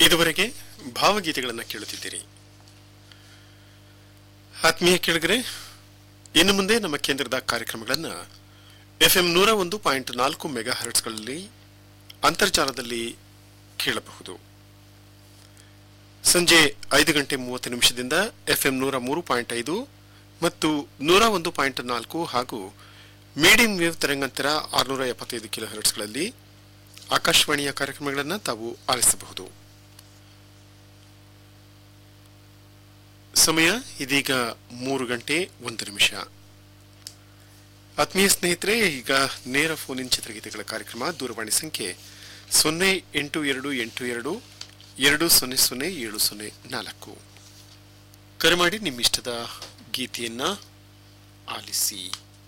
ಇದುವರೆಗೆ ಭಾವಗೀತೆಗಳನ್ನು ಕೇಳುತ್ತಿದ್ದೀರಿ ಆತ್ಮೀಯ ಕೇಳಿದರೆ ಇನ್ನು ಮುಂದೆ ನಮ್ಮ ಕೇಂದ್ರದ ಕಾರ್ಯಕ್ರಮಗಳನ್ನು ಎಫ್ಎಂ ನೂರ ಒಂದು ಪಾಯಿಂಟ್ ನಾಲ್ಕು ಮೆಗಾ ಹರ್ಟ್ಸ್ಗಳಲ್ಲಿ ಅಂತರ್ಜಾಲದಲ್ಲಿ ಕೇಳಬಹುದು ಸಂಜೆ ಐದು ಗಂಟೆ ಮೂವತ್ತು ನಿಮಿಷದಿಂದ ಎಫ್ಎಂ ನೂರ ಮೂರು ಪಾಯಿಂಟ್ ಐದು ಮತ್ತು ನೂರ ಒಂದು ಪಾಯಿಂಟ್ ನಾಲ್ಕು ಹಾಗೂ ಮೀಡಿಯಂ ವೇವ್ ತರಂಗಾಂತರ ಆರುನೂರ ಎಪ್ಪತ್ತೈದು ಕಿಲೋ ಹರ್ಟ್ಸ್ಗಳಲ್ಲಿ ಆಕಾಶವಾಣಿಯ ಕಾರ್ಯಕ್ರಮಗಳನ್ನು ತಾವು ಆಲಿಸಬಹುದು ಸಮಯ ಇದೀಗ ಮೂರು ಗಂಟೆ ಒಂದು ನಿಮಿಷ ಆತ್ಮೀಯ ಸ್ನೇಹಿತರೆ ಈಗ ನೇರ ಫೋನ್ ಇನ್ ಚಿತ್ರಗೀತೆಗಳ ಕಾರ್ಯಕ್ರಮ ದೂರವಾಣಿ ಸಂಖ್ಯೆ ಸೊನ್ನೆ ಎಂಟು ಎರಡು ಎಂಟು ಎರಡು ಎರಡು ಸೊನ್ನೆ ಸೊನ್ನೆ ಏಳು ಸೊನ್ನೆ ನಾಲ್ಕು ಕರೆ ಮಾಡಿ ನಿಮ್ಮಿಷ್ಟದ ಗೀತೆಯನ್ನ ಆಲಿಸಿ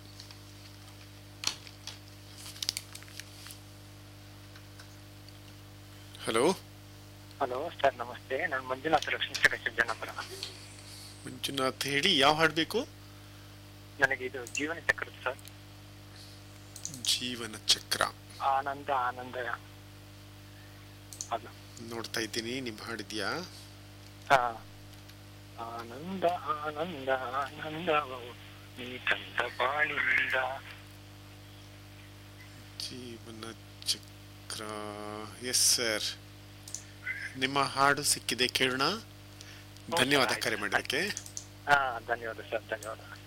ಹಲೋ ಹಲೋ ಸರ್ ನಮಸ್ತೆ ನಾನು ಮಂಜುನಾಥ್ ಲಕ್ಷ್ಮೀ ಜನಪರ ಮಂಜುನಾಥ್ ಹೇಳಿ ಯಾವ ಹಾಡಬೇಕು ನನಗೆ ಇದು ಜೀವನ ಚಕ್ರದ ಸರ್ ಜೀವನ ಚಕ್ರ ಆನಂದ ಆನಂದ ಅದು ನೋಡ್ತಾ ಇದ್ದೀನಿ ನಿಮ್ ಹಾಡಿದ್ಯಾ ಹಾ. ಆನಂದ ಆನಂದ ಆನಂದವು ನೀ ತಂದ ಬಾಳಿನಿಂದ ಜೀವನ ಚಕ್ರ ಎಸ್ ಸರ್ ನಿಮ್ಮ ಹಾಡು ಸಿಕ್ಕಿದೆ ಕೇಳೋಣ ಧನ್ಯವಾದ ಕರೆ ಮಾಡೋದಕ್ಕೆ ಹಾ ಧನ್ಯವಾದ ಸರ್ ಧನ್ಯವಾದ